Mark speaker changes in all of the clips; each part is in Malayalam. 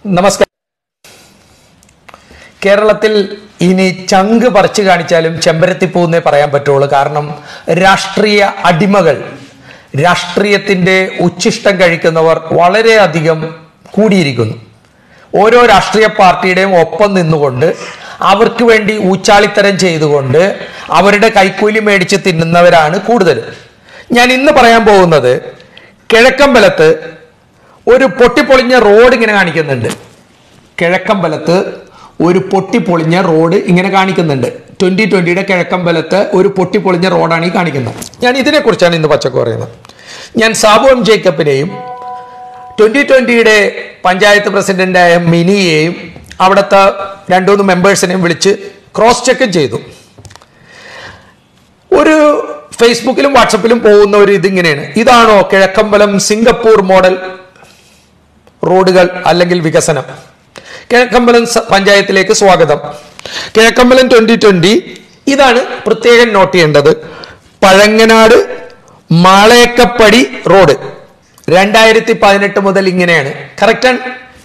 Speaker 1: നമസ്കാരം കേരളത്തിൽ ഇനി ചങ്ക് പറിച്ചു കാണിച്ചാലും ചെമ്പരത്തി പൂന്നേ പറയാൻ പറ്റുള്ളൂ കാരണം രാഷ്ട്രീയ അടിമകൾ രാഷ്ട്രീയത്തിന്റെ ഉച്ഛിഷ്ടം കഴിക്കുന്നവർ വളരെയധികം കൂടിയിരിക്കുന്നു ഓരോ രാഷ്ട്രീയ പാർട്ടിയുടെയും ഒപ്പം നിന്നുകൊണ്ട് അവർക്ക് വേണ്ടി ഊച്ചാളിത്തരം ചെയ്തുകൊണ്ട് അവരുടെ കൈക്കൂലി മേടിച്ച് തിന്നുന്നവരാണ് കൂടുതൽ ഞാൻ ഇന്ന് പറയാൻ പോകുന്നത് കിഴക്കമ്പലത്ത് ഒരു പൊട്ടിപ്പൊളിഞ്ഞ റോഡ് ഇങ്ങനെ കാണിക്കുന്നുണ്ട് കിഴക്കമ്പലത്ത് ഒരു പൊട്ടിപ്പൊളിഞ്ഞ റോഡ് ഇങ്ങനെ കാണിക്കുന്നുണ്ട് ട്വന്റി ട്വന്റിയുടെ കിഴക്കമ്പലത്ത് ഒരു പൊട്ടിപ്പൊളിഞ്ഞ റോഡാണ് ഈ കാണിക്കുന്നത് ഞാൻ ഇതിനെക്കുറിച്ചാണ് ഇന്ന് പച്ചക്ക് പറയുന്നത് ഞാൻ സാബു എം ജേക്കബിനെയും ട്വന്റി ട്വന്റിയുടെ പഞ്ചായത്ത് പ്രസിഡന്റായ മിനിയെയും അവിടുത്തെ രണ്ടു മൂന്ന് മെമ്പേഴ്സിനെയും വിളിച്ച് ക്രോസ് ചെക്കും ചെയ്തു ഒരു ഫേസ്ബുക്കിലും വാട്സപ്പിലും പോകുന്ന ഒരു ഇതിങ്ങനെയാണ് ഇതാണോ കിഴക്കമ്പലം സിംഗപ്പൂർ മോഡൽ റോഡുകൾ അല്ലെങ്കിൽ വികസനം കിഴക്കമ്പലം സ- പഞ്ചായത്തിലേക്ക് സ്വാഗതം കിഴക്കമ്പലം ട്വന്റി ട്വന്റി ഇതാണ് പ്രത്യേകം നോട്ട് ചെയ്യേണ്ടത് പഴങ്ങനാട് മാളയക്കപ്പടി റോഡ് രണ്ടായിരത്തി പതിനെട്ട് മുതൽ ഇങ്ങനെയാണ് കറക്റ്റാണ്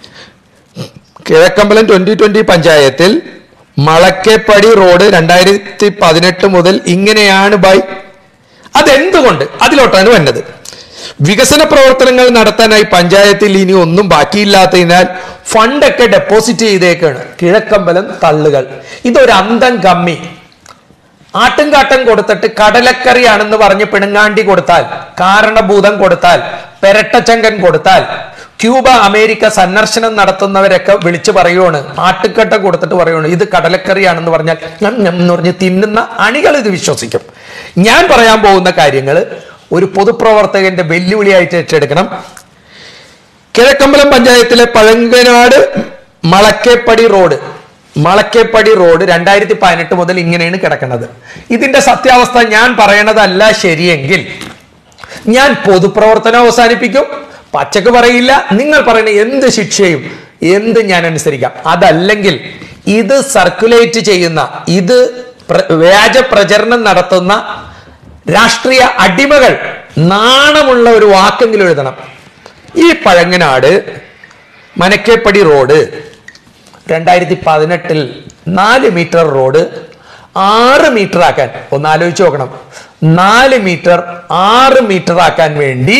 Speaker 1: കിഴക്കമ്പലം ട്വന്റി ട്വന്റി പഞ്ചായത്തിൽ മളക്കേപ്പടി റോഡ് രണ്ടായിരത്തി പതിനെട്ട് മുതൽ ഇങ്ങനെയാണ് ബൈ അതെന്തുകൊണ്ട് അതിലോട്ടാണ് വന്നത് വികസന പ്രവർത്തനങ്ങൾ നടത്താനായി പഞ്ചായത്തിൽ ഇനി ഒന്നും ബാക്കിയില്ലാത്തതിനാൽ ഫണ്ടൊക്കെ ഡെപ്പോസിറ്റ് ചെയ്തേക്കാണ് കിഴക്കമ്പലം തള്ളുകൾ ഇതൊരു അന്തം കമ്മി ആട്ടുംകാട്ടം കൊടുത്തിട്ട് കടലക്കറിയാണെന്ന് പറഞ്ഞ് പിണങ്ങാണ്ടി കൊടുത്താൽ കാരണഭൂതം കൊടുത്താൽ പെരട്ടച്ചങ്കൻ കൊടുത്താൽ ക്യൂബ അമേരിക്ക സന്ദർശനം നടത്തുന്നവരൊക്കെ വിളിച്ചു പറയുവാണ് ആട്ടുക്കട്ടം കൊടുത്തിട്ട് പറയുവാണ് ഇത് കടലക്കറിയാണെന്ന് പറഞ്ഞാൽ ഞാൻ എന്ന് പറഞ്ഞ് തിന്നുന്ന അണികൾ ഇത് വിശ്വസിക്കും ഞാൻ പറയാൻ പോകുന്ന കാര്യങ്ങൾ ഒരു പൊതുപ്രവർത്തകന്റെ വെല്ലുവിളിയായിട്ട് ഏറ്റെടുക്കണം കിഴക്കമ്പലം പഞ്ചായത്തിലെ പഴങ്കനാട് മളക്കേപ്പടി റോഡ് മളക്കേപ്പടി റോഡ് രണ്ടായിരത്തി പതിനെട്ട് മുതൽ ഇങ്ങനെയാണ് കിടക്കുന്നത് ഇതിന്റെ സത്യാവസ്ഥ ഞാൻ പറയണതല്ല ശരിയെങ്കിൽ ഞാൻ പൊതുപ്രവർത്തനം അവസാനിപ്പിക്കും പച്ചക്ക് പറയില്ല നിങ്ങൾ പറയുന്ന എന്ത് ശിക്ഷയും എന്ത് ഞാൻ അനുസരിക്കാം അതല്ലെങ്കിൽ ഇത് സർക്കുലേറ്റ് ചെയ്യുന്ന ഇത് പ്ര- വ്യാജ പ്രചരണം നടത്തുന്ന രാഷ്ട്രീയ അടിമകൾ നാണമുള്ള ഒരു വാക്കെങ്കിലും എഴുതണം ഈ പഴങ്ങനാട് മനക്കേപ്പടി റോഡ് രണ്ടായിരത്തി പതിനെട്ടിൽ നാല് മീറ്റർ റോഡ് ആറ് മീറ്റർ ആക്കാൻ ഒന്ന് ആലോചിച്ച് നോക്കണം നാല് മീറ്റർ ആറ് മീറ്റർ ആക്കാൻ വേണ്ടി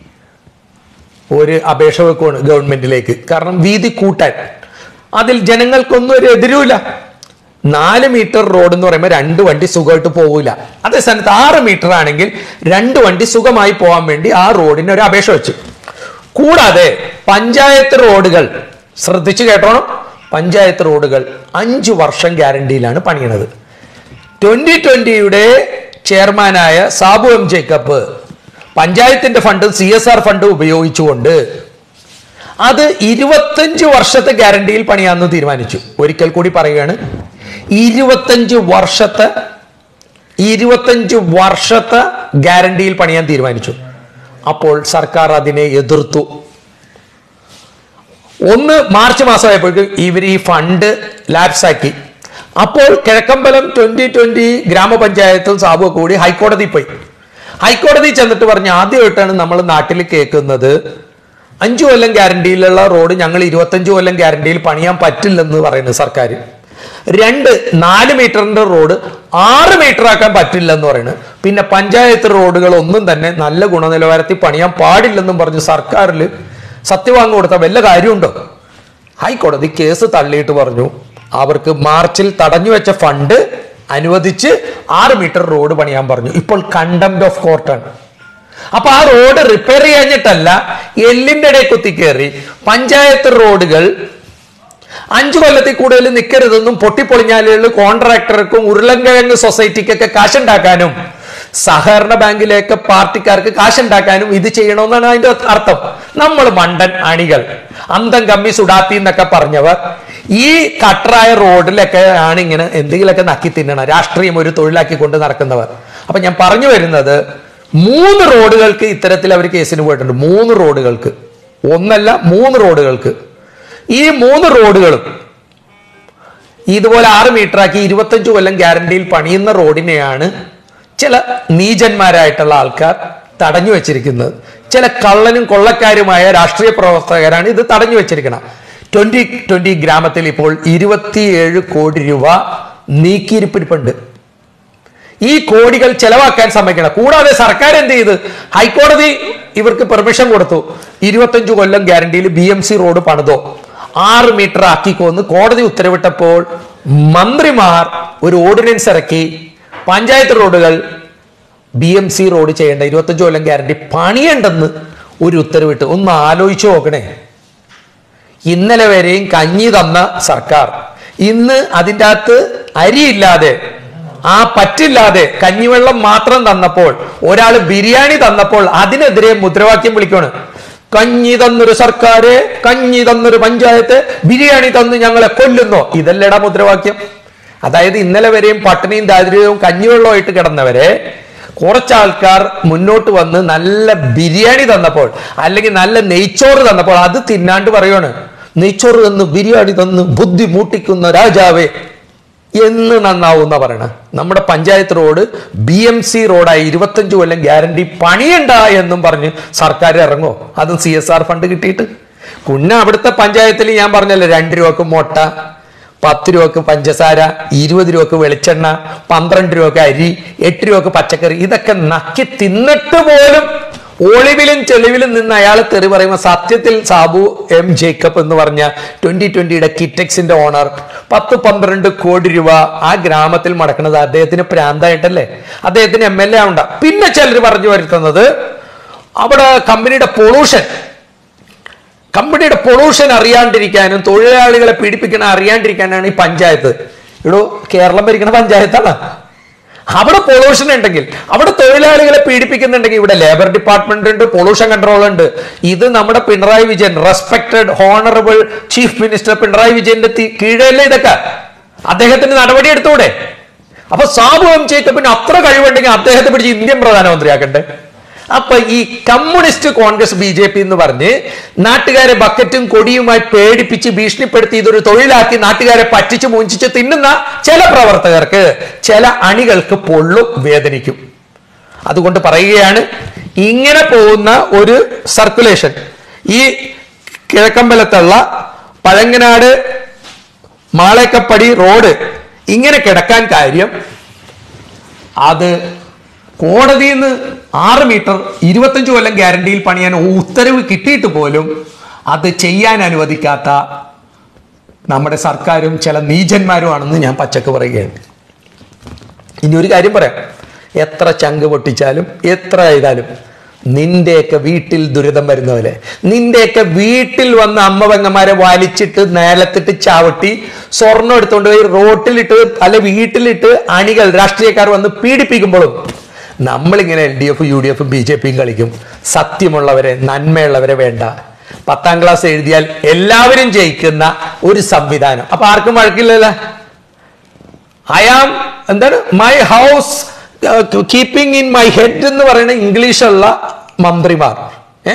Speaker 1: ഒരു അപേക്ഷ വെക്കുവാണ് ഗവൺമെന്റിലേക്ക് കാരണം വീതി കൂട്ടാൻ അതിൽ ജനങ്ങൾക്കൊന്നും ഒരു എതിരുമില്ല നാല് മീറ്റർ റോഡ് എന്ന് പറയുമ്പോൾ രണ്ട് വണ്ടി സുഖമായിട്ട് പോകില്ല അതേ സ്ഥാനത്ത് ആറ് മീറ്റർ ആണെങ്കിൽ രണ്ട് വണ്ടി സുഖമായി പോകാൻ വേണ്ടി ആ റോഡിന് ഒരു അപേക്ഷ വെച്ചു കൂടാതെ പഞ്ചായത്ത് റോഡുകൾ ശ്രദ്ധിച്ചു കേട്ടോണം പഞ്ചായത്ത് റോഡുകൾ അഞ്ചു വർഷം ഗ്യാരണ്ടിയിലാണ് പണിയണത് ട്വന്റി ട്വന്റിയുടെ ചെയർമാനായ സാബു എം ജേക്കബ് പഞ്ചായത്തിന്റെ ഫണ്ടും സി എസ് ആർ ഫണ്ടും ഉപയോഗിച്ചുകൊണ്ട് അത് ഇരുപത്തഞ്ച് വർഷത്തെ ഗ്യാരണ്ടിയിൽ പണിയാന്ന് തീരുമാനിച്ചു ഒരിക്കൽ കൂടി പറയുകയാണ് ഇരുപത്തഞ്ച് വർഷത്തെ ഇരുപത്തഞ്ച് വർഷത്തെ ഗ്യാരണ്ടിയിൽ പണിയാൻ തീരുമാനിച്ചു അപ്പോൾ സർക്കാർ അതിനെ എതിർത്തു ഒന്ന് മാർച്ച് മാസമായപ്പോഴേക്കും ഇവർ ഈ ഫണ്ട് ലാപ്സ് ആക്കി അപ്പോൾ കിഴക്കമ്പലം ട്വന്റി ട്വന്റി ഗ്രാമപഞ്ചായത്തും സാബുവും കൂടി ഹൈക്കോടതി പോയി ഹൈക്കോടതി ചെന്നിട്ട് പറഞ്ഞ് ആദ്യമായിട്ടാണ് നമ്മൾ നാട്ടിൽ കേൾക്കുന്നത് അഞ്ചു കൊല്ലം ഗ്യാരണ്ടിയിലുള്ള റോഡ് ഞങ്ങൾ ഇരുപത്തഞ്ചു കൊല്ലം ഗ്യാരണ്ടിയിൽ പണിയാൻ പറ്റില്ലെന്ന് പറയുന്നത് സർക്കാർ രണ്ട് നാല് മീറ്ററിന്റെ റോഡ് ആറ് മീറ്റർ ആക്കാൻ പറ്റില്ലെന്ന് പറയുന്നത് പിന്നെ പഞ്ചായത്ത് റോഡുകൾ ഒന്നും തന്നെ നല്ല ഗുണനിലവാരത്തിൽ പണിയാൻ പാടില്ലെന്നും പറഞ്ഞ് സർക്കാരിൽ സത്യവാങ് കൊടുത്ത വല്ല കാര്യമുണ്ടോ ഹൈക്കോടതി കേസ് തള്ളിയിട്ട് പറഞ്ഞു അവർക്ക് മാർച്ചിൽ തടഞ്ഞു വെച്ച ഫണ്ട് അനുവദിച്ച് ആറ് മീറ്റർ റോഡ് പണിയാൻ പറഞ്ഞു ഇപ്പോൾ കണ്ടംപ്റ്റ് ഓഫ് കോർട്ടാണ് അപ്പൊ ആ റോഡ് റിപ്പയർ ചെയ്യാഞ്ഞിട്ടല്ല എല്ലിന്റെ ഇടയിൽ കുത്തിക്കേറി പഞ്ചായത്ത് റോഡുകൾ അഞ്ചു കൊല്ലത്തിൽ കൂടുതൽ നിൽക്കരുതെന്നും പൊട്ടിപ്പൊളിഞ്ഞാലുകൾ കോൺട്രാക്ടർക്കും ഉരുളൻകിഴങ്ങ് സൊസൈറ്റിക്കൊക്കെ കാശുണ്ടാക്കാനും സഹകരണ ബാങ്കിലേക്ക് പാർട്ടിക്കാർക്ക് കാശുണ്ടാക്കാനും ഇത് ചെയ്യണമെന്നാണ് അതിന്റെ അർത്ഥം നമ്മൾ മണ്ടൻ അണികൾ അന്തം കമ്മി സുഡാപ്പി എന്നൊക്കെ പറഞ്ഞവർ ഈ കട്ടറായ റോഡിലൊക്കെ ആണ് ഇങ്ങനെ എന്തെങ്കിലുമൊക്കെ നക്കി തിന്നണം രാഷ്ട്രീയം ഒരു തൊഴിലാക്കി കൊണ്ട് നടക്കുന്നവർ അപ്പൊ ഞാൻ പറഞ്ഞു വരുന്നത് മൂന്ന് റോഡുകൾക്ക് ഇത്തരത്തിൽ അവർ കേസിന് പോയിട്ടുണ്ട് മൂന്ന് റോഡുകൾക്ക് ഒന്നല്ല മൂന്ന് റോഡുകൾക്ക് ഈ മൂന്ന് റോഡുകളും ഇതുപോലെ ആറ് മീറ്റർ ആക്കി ഇരുപത്തഞ്ച് കൊല്ലം ഗ്യാരണ്ടിയിൽ പണിയുന്ന റോഡിനെയാണ് ചില നീചന്മാരായിട്ടുള്ള ആൾക്കാർ തടഞ്ഞു വെച്ചിരിക്കുന്നത് ചില കള്ളനും കൊള്ളക്കാരുമായ രാഷ്ട്രീയ പ്രവർത്തകരാണ് ഇത് തടഞ്ഞു വെച്ചിരിക്കുന്നത് ട്വന്റി ട്വന്റി ഗ്രാമത്തിൽ ഇപ്പോൾ ഇരുപത്തിയേഴ് കോടി രൂപ നീക്കിയിരിപ്പിരിപ്പുണ്ട് ഈ കോടികൾ ചെലവാക്കാൻ സമ്മതിക്കണം കൂടാതെ സർക്കാർ എന്ത് ചെയ്ത് ഹൈക്കോടതി ഇവർക്ക് പെർമിഷൻ കൊടുത്തു ഇരുപത്തഞ്ചു കൊല്ലം ഗ്യാരണ്ടിയിൽ ബി എം സി റോഡ് പണിതോ ആറ് മീറ്റർ ആക്കിക്കോന്ന് കോടതി ഉത്തരവിട്ടപ്പോൾ മന്ത്രിമാർ ഒരു ഓർഡിനൻസ് ഇറക്കി പഞ്ചായത്ത് റോഡുകൾ ബി എം സി റോഡ് ചെയ്യേണ്ട ഇരുപത്തഞ്ചു കൊല്ലം ഗ്യാരണ്ടി പണിയണ്ടെന്ന് ഒരു ഉത്തരവിട്ട് ഒന്ന് ആലോചിച്ചു നോക്കണേ ഇന്നലെ വരെയും കഞ്ഞി തന്ന സർക്കാർ ഇന്ന് അതിൻ്റെ അകത്ത് അരിയില്ലാതെ ആ പറ്റില്ലാതെ കഞ്ഞിവെള്ളം മാത്രം തന്നപ്പോൾ ഒരാൾ ബിരിയാണി തന്നപ്പോൾ അതിനെതിരെ മുദ്രാവാക്യം വിളിക്കുകയാണ് കഞ്ഞി തന്നൊരു സർക്കാര് കഞ്ഞി തന്നൊരു പഞ്ചായത്ത് ബിരിയാണി തന്ന് ഞങ്ങളെ കൊല്ലുന്നോ ഇതല്ലേടാ മുദ്രാവാക്യം അതായത് ഇന്നലെ വരെയും പട്ടിണിയും ദാരിദ്ര്യവും കഞ്ഞിവെള്ളമായിട്ട് കിടന്നവരെ കുറച്ച് ആൾക്കാർ മുന്നോട്ട് വന്ന് നല്ല ബിരിയാണി തന്നപ്പോൾ അല്ലെങ്കിൽ നല്ല നെയ്ച്ചോറ് തന്നപ്പോൾ അത് തിന്നാണ്ട് പറയാണ് നെയ്ച്ചോറ് തന്ന് ബിരിയാണി തന്ന് ബുദ്ധി മൂട്ടിക്കുന്ന രാജാവേ എന്ന് നന്നാവുന്ന പറയണ നമ്മുടെ panchayat road B M C റോഡായി ഇരുപത്തഞ്ച് കൊല്ലം ഗ്യാരണ്ടി പണിയണ്ട എന്നും പറഞ്ഞ് സർക്കാർ ഇറങ്ങോ അതും സി എസ് ആർ ഫണ്ട് കിട്ടിയിട്ട് കുഞ്ഞ അവിടുത്തെ പഞ്ചായത്തിൽ ഞാൻ പറഞ്ഞല്ലോ രണ്ട് രൂപക്ക് മുട്ട പത്ത് രൂപക്ക് പഞ്ചസാര ഇരുപത് രൂപക്ക് വെളിച്ചെണ്ണ പന്ത്രണ്ട് രൂപക്ക് അരി എട്ട് രൂപക്ക് പച്ചക്കറി ഇതൊക്കെ നക്കി തിന്നിട്ട് പോലും ഒളിവിലും ചെളിവിലും നിന്ന് അയാൾ തെറി പറയുമ്പോൾ സത്യത്തിൽ സാബു എം ജേക്കബ് എന്ന് പറഞ്ഞ ട്വന്റി ട്വന്റിയുടെ കിറ്റക്സിന്റെ ഓണർ പത്ത് പന്ത്രണ്ട് കോടി രൂപ ആ ഗ്രാമത്തിൽ മടക്കുന്നത് അദ്ദേഹത്തിന് പ്രാന്തായിട്ടല്ലേ അദ്ദേഹത്തിന് എം എൽ എ ആവണ്ട പിന്നെ ചിലർ പറഞ്ഞു വരുത്തുന്നത് അവിടെ കമ്പനിയുടെ പൊളൂഷൻ കമ്പനിയുടെ പൊളൂഷൻ അറിയാണ്ടിരിക്കാനും തൊഴിലാളികളെ പീഡിപ്പിക്കണ അറിയാണ്ടിരിക്കാനാണ് ഈ പഞ്ചായത്ത് ഇടോ കേരളം ഭരിക്കുന്ന പഞ്ചായത്താണ് അവിടെ പൊളൂഷൻ ഉണ്ടെങ്കിൽ അവിടെ തൊഴിലാളികളെ പീഡിപ്പിക്കുന്നുണ്ടെങ്കിൽ ഇവിടെ ലേബർ ഡിപ്പാർട്ട്മെന്റ് ഉണ്ട് പൊളൂഷൻ കൺട്രോൾ ഉണ്ട് ഇത് നമ്മുടെ Pinarayi Vijayan respected honourable chief minister Pinarayi വിജയന്റെ തി- കീഴല്ലേ ഇതൊക്കെ അദ്ദേഹത്തിന് നടപടി എടുത്തൂടെ അപ്പൊ സാബു എം ജേക്കബിന് അത്ര കഴിവുണ്ടെങ്കിൽ അദ്ദേഹത്തെ പിടിച്ച് ഇന്ത്യൻ പ്രധാനമന്ത്രിയാക്കണ്ടേ അപ്പൊ ഈ communist Congress B J P എന്ന് പറഞ്ഞ് നാട്ടുകാരെ ബക്കറ്റും കൊടിയുമായി പേടിപ്പിച്ച് ഭീഷണിപ്പെടുത്തി ഇതൊരു തൊഴിലാക്കി നാട്ടുകാരെ പറ്റിച്ച് മൂഞ്ചിച്ച് തിന്നുന്ന ചില പ്രവർത്തകർക്ക് ചില അണികൾക്ക് പൊള്ളും വേദനിക്കും അതുകൊണ്ട് പറയുകയാണ് ഇങ്ങനെ പോകുന്ന ഒരു സർക്കുലേഷൻ ഈ കിഴക്കമ്പലത്തുള്ള പഴങ്ങനാട് മാളേക്കപ്പടി റോഡ് ഇങ്ങനെ കിടക്കാൻ കാര്യം അത് കോടതിയിൽ നിന്ന് ആറ് മീറ്റർ ഇരുപത്തഞ്ച് കൊല്ലം ഗ്യാരണ്ടിയിൽ പണിയാൻ ഉത്തരവ് കിട്ടിയിട്ട് പോലും അത് ചെയ്യാൻ അനുവദിക്കാത്ത നമ്മുടെ സർക്കാരും ചില നീചന്മാരുമാണെന്ന് ഞാൻ പച്ചക്ക് പറയുകയാണ് ഇനി ഒരു കാര്യം പറയാം എത്ര ചങ്ക് പൊട്ടിച്ചാലും എത്ര ചെയ്താലും നിന്റെയൊക്കെ വീട്ടിൽ ദുരിതം വരുന്നവരെ നിന്റെയൊക്കെ വീട്ടിൽ വന്ന് അമ്മ പെങ്ങന്മാരെ വലിച്ചിട്ട് നേലത്തിട്ട് ചവിട്ടി സ്വർണം എടുത്തുകൊണ്ട് പോയി റോട്ടിലിട്ട് അല്ല വീട്ടിലിട്ട് അണികൾ രാഷ്ട്രീയക്കാർ വന്ന് പീഡിപ്പിക്കുമ്പോഴും നമ്മളിങ്ങനെ L D F U D F B J പിയും കളിക്കും സത്യമുള്ളവരെ നന്മയുള്ളവരെ വേണ്ട പത്താം ക്ലാസ് എഴുതിയാൽ എല്ലാവരും ജയിക്കുന്ന ഒരു സംവിധാനം അപ്പൊ ആർക്കും വഴക്കില്ലല്ലോ ഐ ആം എന്താണ് my house keeping in my head എന്ന് പറയുന്ന ഇംഗ്ലീഷുള്ള മന്ത്രിമാർ ഏ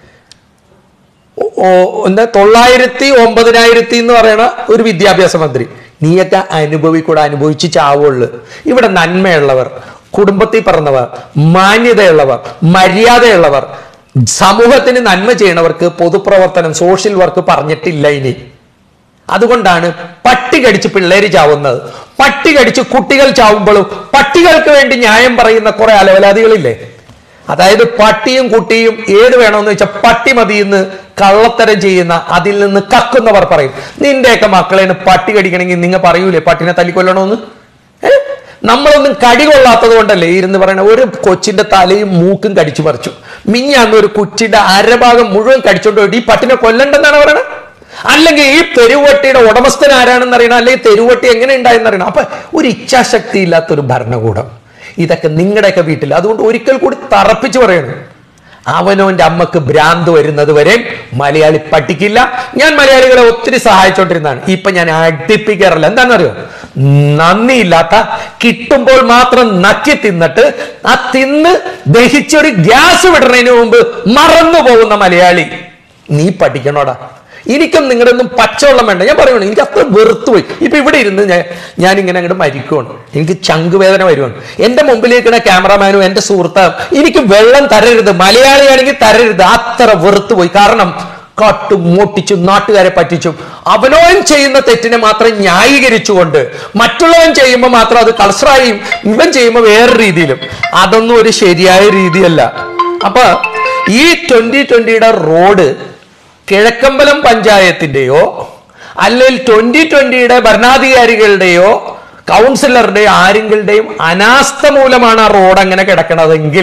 Speaker 1: ഓ എന്താ തൊള്ളായിരത്തി ഒമ്പതിനായിരത്തി എന്ന് പറയുന്ന ഒരു വിദ്യാഭ്യാസ മന്ത്രി നീയൊക്കെ അനുഭവിക്കൂടെ അനുഭവിച്ച് ചാവുള്ളു ഇവിടെ നന്മയുള്ളവർ കുടുംബത്തിൽ പറഞ്ഞവർ മാന്യതയുള്ളവർ മര്യാദയുള്ളവർ സമൂഹത്തിന് നന്മ ചെയ്യണവർക്ക് പൊതുപ്രവർത്തനം സോഷ്യൽ വർക്ക് പറഞ്ഞിട്ടില്ല ഇനി അതുകൊണ്ടാണ് പട്ടി കടിച്ച് പിള്ളേര് ചാവുന്നത് പട്ടി കടിച്ച് കുട്ടികൾ ചാവുമ്പോഴും പട്ടികൾക്ക് വേണ്ടി ന്യായം പറയുന്ന കുറെ അലവലാദികളില്ലേ അതായത് പട്ടിയും കുട്ടിയും ഏത് വേണമെന്ന് വെച്ചാൽ പട്ടി മതിയെന്ന് കള്ളത്തരം ചെയ്യുന്ന അതിൽ നിന്ന് കക്കുന്നവർ പറയും നിന്റെയൊക്കെ മക്കളെ പട്ടി കടിക്കണമെങ്കിൽ നിങ്ങൾ പറയൂലേ പട്ടിനെ തല്ലിക്കൊല്ലണമെന്ന് ഏ? നമ്മളൊന്നും കടി കൊള്ളാത്തത് കൊണ്ടല്ലേ ഇരുന്ന് പറയണ ഒരു കൊച്ചിന്റെ തലയും മൂക്കും കടിച്ചു പറിച്ചു മിഞ്ഞാന്ന് ഒരു കുച്ചിന്റെ അരഭാഗം മുഴുവൻ കടിച്ചോണ്ട് പോയിട്ട് ഈ പട്ടിനെ കൊല്ലണ്ടെന്നാണ് പറയണത് അല്ലെങ്കിൽ ഈ തെരുവട്ടിയുടെ ഉടമസ്ഥൻ ആരാണെന്ന് അറിയണം അല്ലെങ്കിൽ തെരുവട്ടി എങ്ങനെ ഉണ്ടായെന്ന് അറിയണം അപ്പൊ ഒരു ഇച്ഛാശക്തി ഇല്ലാത്ത ഒരു ഭരണകൂടം ഇതൊക്കെ നിങ്ങളുടെയൊക്കെ വീട്ടിൽ അതുകൊണ്ട് ഒരിക്കൽ കൂടി തറപ്പിച്ച് പറയണം അവനവന്റെ അമ്മക്ക് ഭ്രാന്ത് വരുന്നത് വരെ മലയാളി പഠിക്കില്ല ഞാൻ മലയാളികളെ ഒത്തിരി സഹായിച്ചോണ്ടിരുന്നതാണ് ഇപ്പൊ ഞാൻ അടുപ്പിക്കാറില്ല എന്താണെന്നറിയോ നന്ദിയില്ലാത്ത കിട്ടുമ്പോൾ മാത്രം നക്കി തിന്നിട്ട് ആ തിന്ന് ദഹിച്ചൊരു ഗ്യാസ് വിടുന്നതിന് മുമ്പ് മറന്നു പോകുന്ന മലയാളി നീ പഠിക്കണോടാ എനിക്കും നിങ്ങളുടെ ഒന്നും പച്ചവെള്ളം വേണ്ട ഞാൻ പറയുകയാണ് എനിക്ക് അത്ര വെറുത്തുപോയി ഇപ്പൊ ഇവിടെ ഇരുന്ന് ഞാൻ ഞാൻ ഇങ്ങനെ അങ്ങോട്ട് മരിക്കുവാണ് എനിക്ക് ചങ്കുവേദന വരുവാണ് എന്റെ മുമ്പിലേക്കുന്ന ക്യാമറമാനും എന്റെ സുഹൃത്തും എനിക്ക് വെള്ളം തരരുത് മലയാളിയാണെങ്കിൽ തരരുത് അത്ര വെറുത്തുപോയി കാരണം കാട്ടും മോട്ടിച്ചും നാട്ടുകാരെ പറ്റിച്ചും അവനോൻ ചെയ്യുന്ന തെറ്റിനെ മാത്രം ന്യായീകരിച്ചുകൊണ്ട് മറ്റുള്ളവൻ ചെയ്യുമ്പോൾ മാത്രം അത് കളസറായും ഇവൻ ചെയ്യുമ്പോൾ വേറെ രീതിയിലും അതൊന്നും ഒരു ശരിയായ രീതിയല്ല അപ്പൊ ഈ ട്വന്റി ട്വന്റിയുടെ റോഡ് കിഴക്കമ്പലം പഞ്ചായത്തിന്റെയോ അല്ലെങ്കിൽ ട്വന്റി ട്വന്റിയുടെ ഭരണാധികാരികളുടെയോ കൗൺസിലറുടെയോ ആരെങ്കിലുടെയും അനാസ്ഥ മൂലമാണ് ആ റോഡ് അങ്ങനെ കിടക്കണതെങ്കിൽ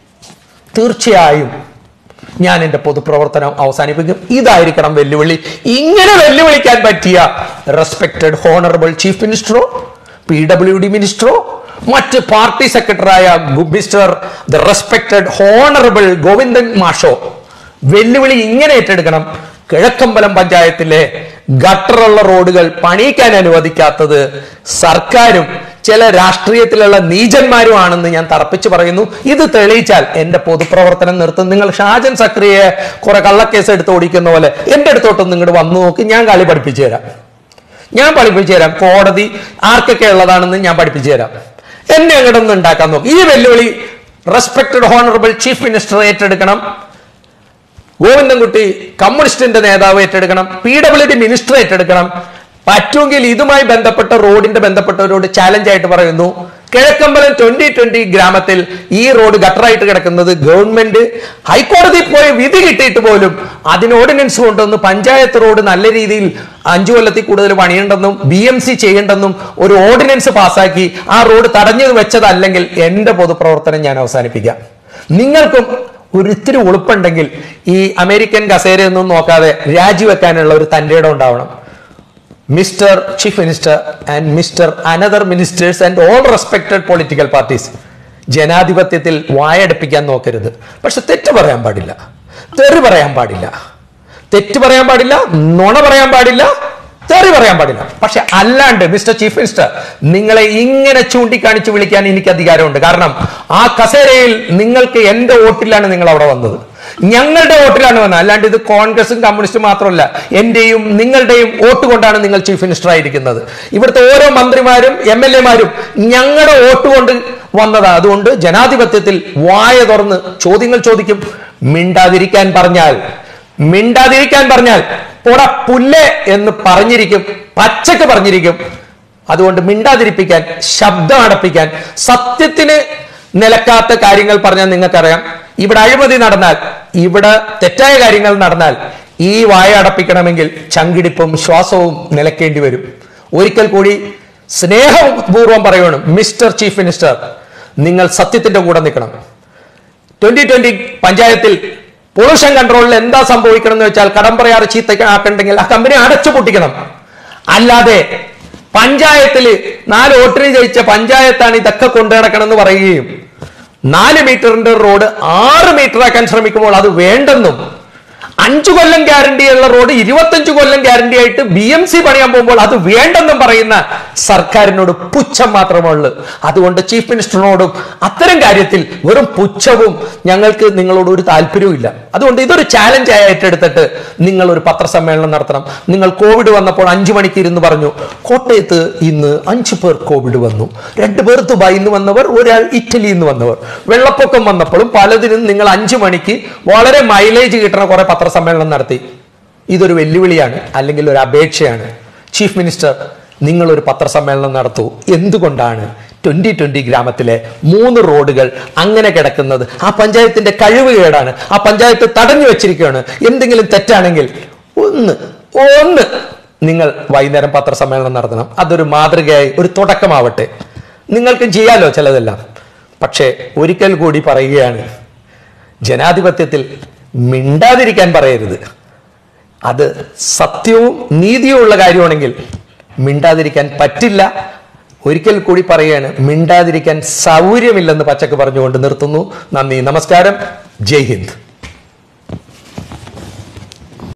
Speaker 1: തീർച്ചയായും ഞാൻ എൻ്റെ പൊതുപ്രവർത്തനം അവസാനിപ്പിക്കും ഇതായിരിക്കണം വെല്ലുവിളി ഇങ്ങനെ വെല്ലുവിളിക്കാൻ പറ്റിയ റെസ്പെക്റ്റഡ് ഹോണറബിൾ ചീഫ് മിനിസ്റ്ററോ പി ഡബ്ല്യു ഡി മിനിസ്റ്ററോ മറ്റ് പാർട്ടി സെക്രട്ടറിയായ mister the respected honourable Govindan മാഷോ വെല്ലുവിളി ഇങ്ങനെ ഏറ്റെടുക്കണം കിഴക്കമ്പലം പഞ്ചായത്തിലെ ഗട്ടറുള്ള റോഡുകൾ പണിയിക്കാൻ അനുവദിക്കാത്തത് സർക്കാരും ചില രാഷ്ട്രീയത്തിലുള്ള നീചന്മാരുമാണെന്ന് ഞാൻ തറപ്പിച്ച് പറയുന്നു ഇത് തെളിയിച്ചാൽ എന്റെ പൊതുപ്രവർത്തനം നിർത്തും നിങ്ങൾ ഷാജൻ സക്രിയെ കുറെ കള്ളക്കേസ് എടുത്ത് ഓടിക്കുന്ന പോലെ എന്റെ അടുത്തോട്ടൊന്നും ഇങ്ങോട്ട് വന്നു നോക്കി ഞാൻ കളി പഠിപ്പിച്ചു തരാം ഞാൻ പഠിപ്പിച്ചു തരാം കോടതി ആർക്കൊക്കെ ഉള്ളതാണെന്ന് ഞാൻ പഠിപ്പിച്ചു തരാം എന്നെ അങ്ങോട്ടൊന്ന് ഉണ്ടാക്കാൻ നോക്കി ഈ വെല്ലുവിളി റെസ്പെക്റ്റഡ് ഹോണറബിൾ ചീഫ് മിനിസ്റ്റർ ഏറ്റെടുക്കണം ഗോവിന്ദൻകുട്ടി കമ്മ്യൂണിസ്റ്റിന്റെ നേതാവ് ഏറ്റെടുക്കണം പി ഡബ്ല്യു ഡി മിനിസ്റ്റർ ഏറ്റെടുക്കണം പറ്റുമെങ്കിൽ ഇതുമായി ബന്ധപ്പെട്ട റോഡിന്റെ ബന്ധപ്പെട്ടവരോട് ചാലഞ്ച് ആയിട്ട് പറയുന്നു കിഴക്കമ്പലം ട്വന്റി ട്വന്റി ഗ്രാമത്തിൽ ഈ റോഡ് ഗട്ടറായിട്ട് കിടക്കുന്നത് ഗവൺമെന്റ് ഹൈക്കോടതി പോയി വിധി കിട്ടിയിട്ട് പോലും അതിന് ഓർഡിനൻസ് കൊണ്ടുവന്ന് പഞ്ചായത്ത് റോഡ് നല്ല രീതിയിൽ അഞ്ചു കൊല്ലത്തിൽ കൂടുതൽ പണിയുണ്ടെന്നും ബി എം സി ചെയ്യേണ്ടെന്നും ഒരു ഓർഡിനൻസ് പാസ്സാക്കി ആ റോഡ് തടഞ്ഞു വെച്ചതല്ലെങ്കിൽ എന്റെ പൊതുപ്രവർത്തനം ഞാൻ അവസാനിപ്പിക്കാം നിങ്ങൾക്കും ഒരു ഇത്തിരി ഉളുപ്പുണ്ടെങ്കിൽ ഈ അമേരിക്കൻ കസേരയൊന്നും നോക്കാതെ രാജിവെക്കാനുള്ള ഒരു തന്റെ ഇടം ഉണ്ടാവണം mister chief minister and mister another ministers and all respected political parties ജനാധിപത്യത്തിൽ വായടപ്പിക്കാൻ നോക്കരുത് പക്ഷെ തെറ്റ് പറയാൻ പാടില്ല തെറി പറയാൻ പാടില്ല തെറ്റ് പറയാൻ പാടില്ല നുണ പറയാൻ പാടില്ല തെറി പറയാൻ പാടില്ല പക്ഷെ അല്ലാണ്ട് മിസ്റ്റർ ചീഫ് മിനിസ്റ്റർ നിങ്ങളെ ഇങ്ങനെ ചൂണ്ടിക്കാണിച്ച് വിളിക്കാൻ എനിക്ക് അധികാരമുണ്ട് കാരണം ആ കസേരയിൽ നിങ്ങൾക്ക് എന്റെ വോട്ടിലാണ് നിങ്ങൾ അവിടെ വന്നത് ഞങ്ങളുടെ വോട്ടിലാണ് വന്നത് അല്ലാണ്ട് ഇത് കോൺഗ്രസും കമ്മ്യൂണിസ്റ്റും മാത്രമല്ല എന്റെയും നിങ്ങളുടെയും വോട്ട് കൊണ്ടാണ് നിങ്ങൾ ചീഫ് മിനിസ്റ്റർ ആയിരിക്കുന്നത് ഇവിടുത്തെ ഓരോ മന്ത്രിമാരും എം എൽ എമാരും ഞങ്ങളുടെ വോട്ട് കൊണ്ട് വന്നതാ അതുകൊണ്ട് ജനാധിപത്യത്തിൽ വായ തുറന്ന് ചോദ്യങ്ങൾ ചോദിക്കും മിണ്ടാതിരിക്കാൻ പറഞ്ഞാൽ മിണ്ടാതിരിക്കാൻ പറഞ്ഞാൽ പോടാ പുല്ല് എന്ന് പറഞ്ഞിരിക്കും പച്ചക്ക് പറഞ്ഞിരിക്കും അതുകൊണ്ട് മിണ്ടാതിരിപ്പിക്കാൻ ശബ്ദം അടപ്പിക്കാൻ സത്യത്തിന് നിലക്കാത്ത കാര്യങ്ങൾ പറഞ്ഞാൽ നിങ്ങൾക്കറിയാം ഇവിടെ അഴിമതി നടന്നാൽ ഇവിടെ തെറ്റായ കാര്യങ്ങൾ നടന്നാൽ ഈ വായ അടപ്പിക്കണമെങ്കിൽ ചങ്കിടിപ്പും ശ്വാസവും നിലക്കേണ്ടി വരും ഒരിക്കൽ കൂടി സ്നേഹപൂർവ്വം പറയണം മിസ്റ്റർ ചീഫ് മിനിസ്റ്റർ നിങ്ങൾ സത്യത്തിന്റെ കൂടെ നിൽക്കണം ട്വന്റി ട്വന്റി പഞ്ചായത്തിൽ പൊള്യൂഷൻ കൺട്രോളിൽ എന്താ സംഭവിക്കണം എന്ന് വെച്ചാൽ കടമ്പറയാറ് ചീത്ത ആക്കണ്ടെങ്കിൽ ആ കമ്പനി അടച്ചു പൊട്ടിക്കണം അല്ലാതെ പഞ്ചായത്തില് നാല് വോട്ടിന് ജയിച്ച പഞ്ചായത്താണ് ഇതൊക്കെ കൊണ്ടു നടക്കണം എന്ന് പറയുകയും നാല് മീറ്ററിന്റെ റോഡ് ആറ് മീറ്റർ ആക്കാൻ ശ്രമിക്കുമ്പോൾ അത് വേണ്ടെന്നും അഞ്ചു കൊല്ലം ഗ്യാരണ്ടി ഉള്ള റോഡ് ഇരുപത്തഞ്ചു കൊല്ലം ഗ്യാരണ്ടി ആയിട്ട് ബി എം സി പണിയാൻ പോകുമ്പോൾ അത് വേണ്ടെന്നും പറയുന്ന സർക്കാരിനോട് പുച്ഛം മാത്രമേ ഉള്ളൂ അതുകൊണ്ട് ചീഫ് മിനിസ്റ്ററിനോടും അത്തരം കാര്യത്തിൽ വെറും പുച്ഛവും ഞങ്ങൾക്ക് നിങ്ങളോട് ഒരു താല്പര്യവും ഇല്ല അതുകൊണ്ട് ഇതൊരു ചാലഞ്ച് ആയി ഏറ്റെടുത്തിട്ട് നിങ്ങൾ ഒരു പത്രസമ്മേളനം നടത്തണം നിങ്ങൾ കോവിഡ് വന്നപ്പോൾ അഞ്ചു മണിക്ക് ഇരുന്ന് പറഞ്ഞു കോട്ടയത്ത് ഇന്ന് അഞ്ചു പേർ കോവിഡ് വന്നു രണ്ടു പേർ ദുബായിൽ നിന്ന് വന്നവർ ഒരാൾ ഇറ്റലിയിൽ നിന്ന് വന്നവർ വെള്ളപ്പൊക്കം വന്നപ്പോഴും പലതിനും നിങ്ങൾ അഞ്ചു മണിക്ക് വളരെ മൈലേജ് കിട്ടുന്ന കുറെ പത്രസമ്മേളനം നടത്തി ഇതൊരു വെല്ലുവിളിയാണ് അല്ലെങ്കിൽ ഒരു അപേക്ഷയാണ് ചീഫ് മിനിസ്റ്റർ നിങ്ങൾ ഒരു പത്രസമ്മേളനം നടത്തൂ എന്തുകൊണ്ടാണ് ട്വന്റി ട്വന്റി ഗ്രാമത്തിലെ മൂന്ന് റോഡുകൾ അങ്ങനെ കിടക്കുന്നത് ആ പഞ്ചായത്തിന്റെ കഴിവ് കേടാണ് ആ പഞ്ചായത്ത് തടഞ്ഞു വെച്ചിരിക്കുകയാണ് എന്തെങ്കിലും തെറ്റാണെങ്കിൽ ഒന്ന് ഒന്ന് നിങ്ങൾ വൈകുന്നേരം പത്രസമ്മേളനം നടത്തണം അതൊരു മാതൃകയായി ഒരു തുടക്കമാവട്ടെ നിങ്ങൾക്ക് ചെയ്യാലോ ചിലതെല്ലാം പക്ഷേ ഒരിക്കൽ കൂടി പറയുകയാണ് ജനാധിപത്യത്തിൽ മിണ്ടാതിരിക്കാൻ പറയരുത് അത് സത്യവും നീതിയും ഉള്ള കാര്യമാണെങ്കിൽ മിണ്ടാതിരിക്കാൻ പറ്റില്ല ഒരിക്കൽ കൂടി പറയുകയാണ് മിണ്ടാതിരിക്കാൻ സൗകര്യമില്ലെന്ന് പച്ചക്ക് പറഞ്ഞുകൊണ്ട് നിർത്തുന്നു നന്ദി നമസ്കാരം ജയ് ഹിന്ദ്